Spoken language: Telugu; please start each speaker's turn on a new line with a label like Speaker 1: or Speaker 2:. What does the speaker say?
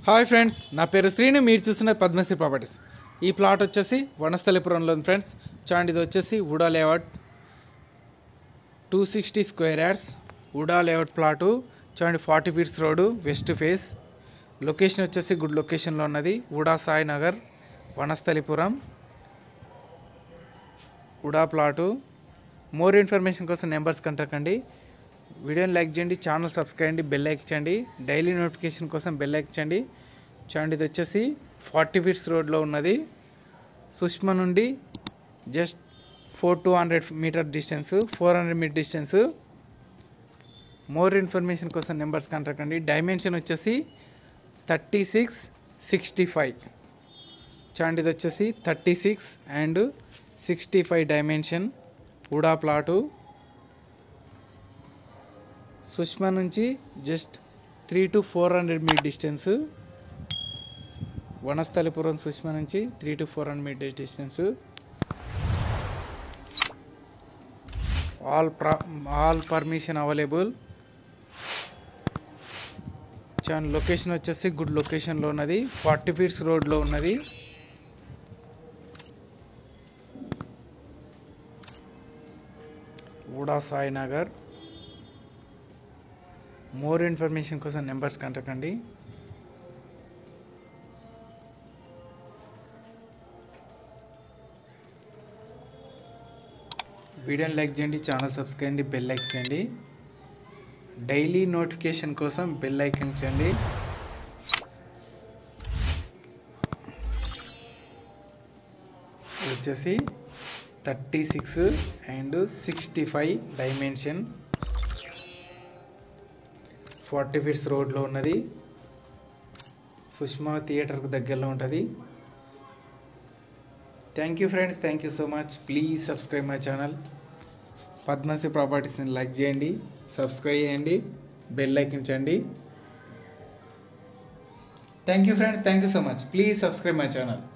Speaker 1: హాయ్ ఫ్రెండ్స్ నా పేరు శ్రీను మీరు చూస్తున్న పద్మశ్రీ ప్రాపర్టీస్ ఈ ప్లాట్ వచ్చేసి వనస్థలిపురంలో ఉంది ఫ్రెండ్స్ చూడండి ఇది వచ్చేసి UDA layout two sixty square yards UDA layout plot చూడండి forty feets road west face location వచ్చేసి గుడ్ లొకేషన్లో ఉన్నది UDA Sai Nagar Vanasthalipuram UDA plot more information కోసం నెంబర్స్ కంటాకండి వీడియోని లైక్ చేయండి ఛానల్ సబ్స్క్రైబ్ చేయండి బెల్ లైక్ చేయండి డైలీ నోటిఫికేషన్ కోసం బెల్ లైక్ చేయండి చూడండి ఇది వచ్చేసి ఫార్టీ ఫీట్స్ రోడ్లో ఉన్నది సుష్మా నుండి just four two hundred metre distance four hundred metre distance more information కోసం నెంబర్స్ కాంటాక్ట్ అండి డైమెన్షన్ వచ్చేసి థర్టీ సిక్స్ సిక్స్టీ ఫైవ్ చూడండి ఇది వచ్చేసి thirty six and sixty five dimension UDA plot Sushma నుంచి just three to four hundred metre distance Vanasthalipuram Sushma నుంచి three to four hundred metre distance all ప్రా ఆల్ పర్మిషన్ అవైలబుల్ చాలా లొకేషన్ వచ్చేసి గుడ్ లొకేషన్లో ఉన్నది ఫార్టీ ఫీట్స్ రోడ్లో ఉన్నది ఊడా సాయి నగర్ మోర్ ఇన్ఫర్మేషన్ కోసం నెంబర్స్ కాంటాక్ట్ అండి వీడియోని లైక్ చేయండి ఛానల్ సబ్స్క్రైబ్ చేయండి బెల్ లైక్ చేయండి డైలీ నోటిఫికేషన్ కోసం బెల్ ఐకన్ చేయండి ఇది వచ్చేసి thirty six and sixty five dimension forty feets రోడ్లో ఉన్నది సుష్మా థియేటర్కు దగ్గరలో ఉంటుంది thank you friends thank you so much please subscribe my channel Padmashri ప్రాపర్టీస్ని లైక్ చేయండి సబ్స్క్రైబ్ చేయండి బెల్ ఐకించండి thank you friends thank you so much please subscribe my channel